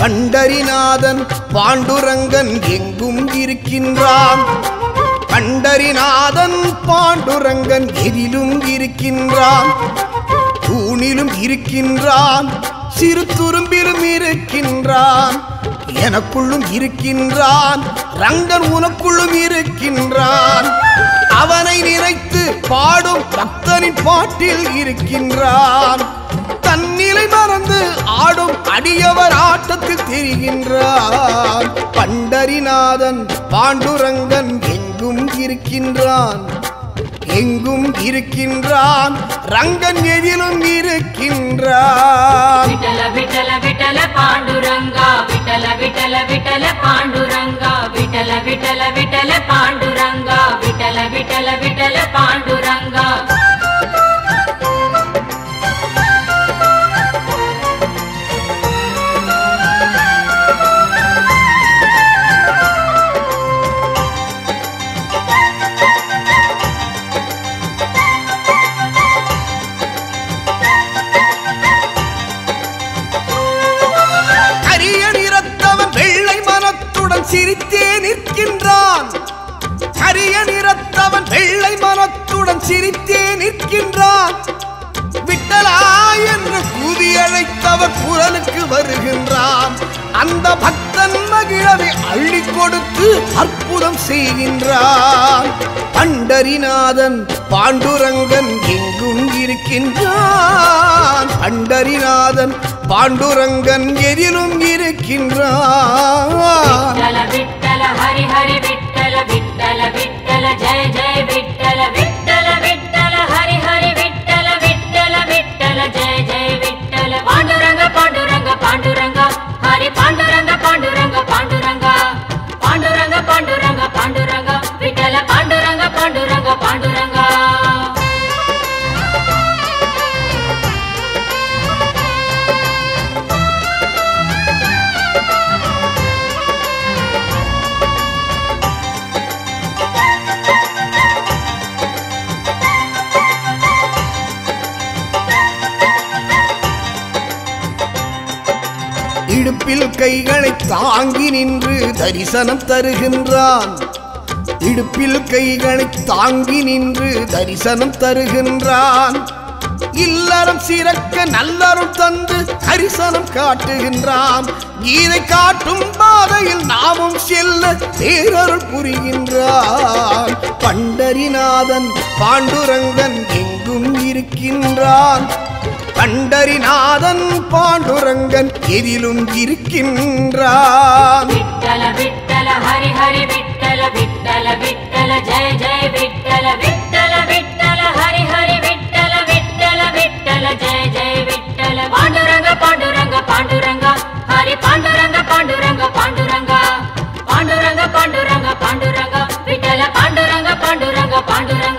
பண்டரிநாதன் பாண்டுரங்கன் எங்கும் இருக்கின்றான் பண்டரிநாதன் பாண்டுரங்கன் எதிலும் இருக்கின்றான் தூணிலும் இருக்கின்றான் சிறு துரும்பிலும் இருக்கின்றான் எனக்குள்ளும் இருக்கின்றான் ரங்கன் உனக்குள்ளும் இருக்கின்றான் அவனை நினைத்து பாடும் பக்தனின் பாட்டில் இருக்கின்றான் தன்னிலை மறந்து ஆடும் அடியவர் ஆட்டத்தில் தெரிகின்றான் பண்டரிநாதன் பாண்டுரங்கன் எங்கும் இருக்கின்றான் எங்கும் இருக்கின்றான் ரங்கன் எதிலும் இருக்கின்றான் விட்டல விட்டல விட்டல பாண்டுரங்கா விட்டல விட்டல விட்டல பாண்டுரங்கா விட்டல விட்டல விட்டல பாண்டுரங்கா விட்டல விட்டல விட்டல பாண்டுரங்கா கரிய நிறத்தவன் வெள்ளை மனத்துடன் சிரித்தே நிற்கின்றான் கரிய நிறத்தவன் வெள்ளை மனத்துடன் சிரித்தே நிற்கின்றான் விட்டலா என்று கூவி அழைத்தவர் குரலுக்கு வருகின்றான் அந்த பக்தன் மகிழவை அள்ளி கொடுத்து அற்புதம் செய்கின்றான் பண்டரிநாதன் பாண்டுரங்கன் எங்கும் இருக்கின்றான் பண்டரிநாதன் பாண்டுரங்கன் எதிலும் இருக்கின்றான் விட்டல விட்டல ஹரி ஹரி விட்டல விட்டல விட்டல ஜெய ஜெய விட்டல விட்டல விட்டல ஹரி ஹரி விட்டல விட்டல விட்டல ஜெய ஜெய விட்டல பாண்டுரங்க பாண்டுரங்க பாண்டுரங்க ஹரி பாண்டுரங்க பாண்டுரங்க பாண்டுரங்க பாண்டுரங்க பாண்டுரங்க பாண்டுரங்க விட்டல பாண்டுரங்க பாண்டுரங்க பாண்டுரங்க இடுப்பில் கைகளை தாங்கி நின்று தரிசனம் தருகின்றான் இடுப்பில் கைகளை தாங்கி நின்று தரிசனம் தருகின்றான் இல்லறம் சிறக்க நல்லறம் தந்து தரிசனம் காட்டுகின்றான் கீதை காட்டும் பாதையில் நாமும் செல்ல பேரருள் புரிகின்றான் பண்டரிநாதன் பாண்டுரங்கன் எங்கும் இருக்கின்றான் பண்டரிநாதன் பாண்டுரங்கன் எதிலும் இருக்கின்றான் விட்டல விட்டல ஹரி ஹரி விட்டல விட்டல விட்டல ஜெய ஜெய விட்டல விட்டல விட்டல ஹரி ஹரி விட்டல விட்டல விட்டல ஜெய ஜெய விட்டல பாண்டுரங்க பாண்டுரங்க பாண்டுரங்க ஹரி பாண்டுரங்க பாண்டுரங்க பாண்டுரங்க பாண்டுரங்க பாண்டுரங்க பாண்டுரங்க விட்டல பாண்டுரங்க பாண்டுரங்க பாண்டுரங்க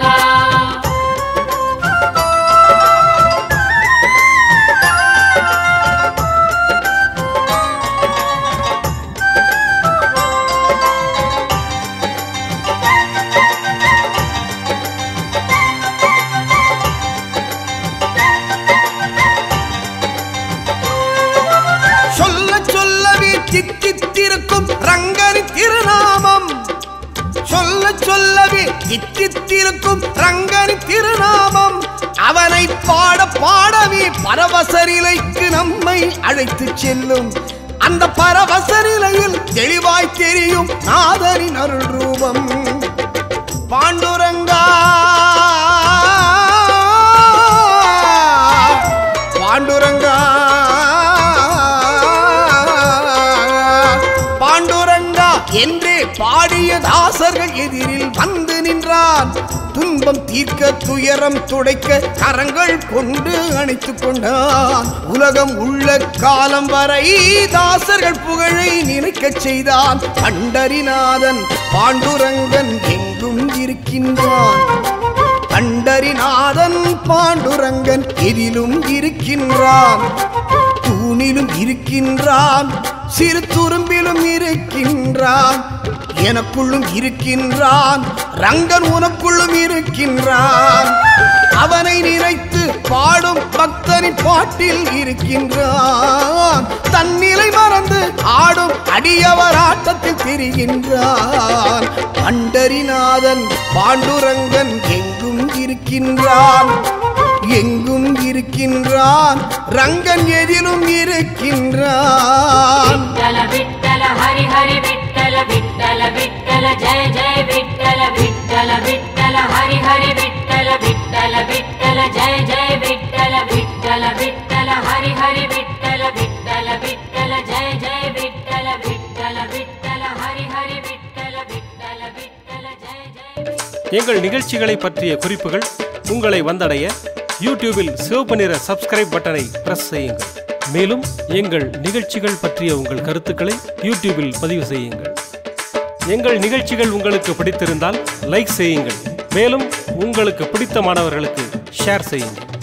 சொல்ல சொல்லவே தித்தித்திருக்கும் ரங்கனி திருநாமம் சொல்ல சொல்லவே தித்தித்திருக்கும் ரங்கனி திருநாமம் அவனை பாட பாடவே பரவச நிலைக்கு நம்மை அழைத்து செல்லும் அந்த பரவச நிலையில் தெளிவாய் தெரியும் நாதரின் அருள் ரூபம் பாண்டுரங்கா பாண்டுரங்கா பாண்டுரங்கா என்றே பாடிய தாசர்கள் எதிரில் வந்து நின்றான் துன்பம் தீர்க்க துயரம் துடைக்க கரங்கள் கொண்டு அணைத்துக் கொண்டான் உலகம் உள்ள காலம் வரை தாசர்கள் புகழை நினைக்கச் செய்தான் பண்டரிநாதன் பாண்டுரங்கன் எங்கும் இருக்கின்றான் பண்டரிநாதன் பாண்டுரங்கன் எதிலும் இருக்கின்றான் தூணிலும் இருக்கின்றான் சிறு துரும்பிலும் இருக்கின்றான் எனக்குள்ளும் இருக்கின்றான் ரங்கன் உனக்குள்ளும் இருக்கின்றான் அவனை நினைத்து பாடும் பக்தனின் பாட்டில் இருக்கின்றான் தன்னிலை மறந்து அடியவர் ஆட்டத்தில் திரிகின்றான் பண்டரிநாதன் பாண்டுரங்கன் எங்கும் இருக்கின்றான் எங்கும் இருக்கின்றான் ரங்கன் எதிலும் இருக்கின்றான் விட்டல விட்டல ஹரி ஹரி விட்டல விட்டல விட்டல ஜெய ஜெய விட்டல விட்டல விட்டல ஹரி ஹரி விட்டல விட்டல விட்டல ஜெய ஜெய விட்டல விட்டல விட்டல ஹரி ஹரி விட்டல விட்டல விட்டல ஜெய ஜெய விட்டல விட்டல விட்டல ஹரி ஹரி விட்டல விட்டல விட்டல ஜெய ஜெய எங்கள் நிகழ்ச்சிகளை பற்றிய குறிப்புகள் உங்களை வந்தடைய யூடியூபில் சிவப்பு நிற சப்ஸ்கிரைப் பட்டனை பிரஸ் செய்யுங்கள் மேலும் எங்கள் நிகழ்ச்சிகள் பற்றிய உங்கள் கருத்துக்களை யூடியூபில் பதிவு செய்யுங்கள் எங்கள் நிகழ்ச்சிகள் உங்களுக்கு பிடித்திருந்தால் லைக் செய்யுங்கள் மேலும் உங்களுக்கு பிடித்த மாணவர்களுக்கு ஷேர் செய்யுங்கள்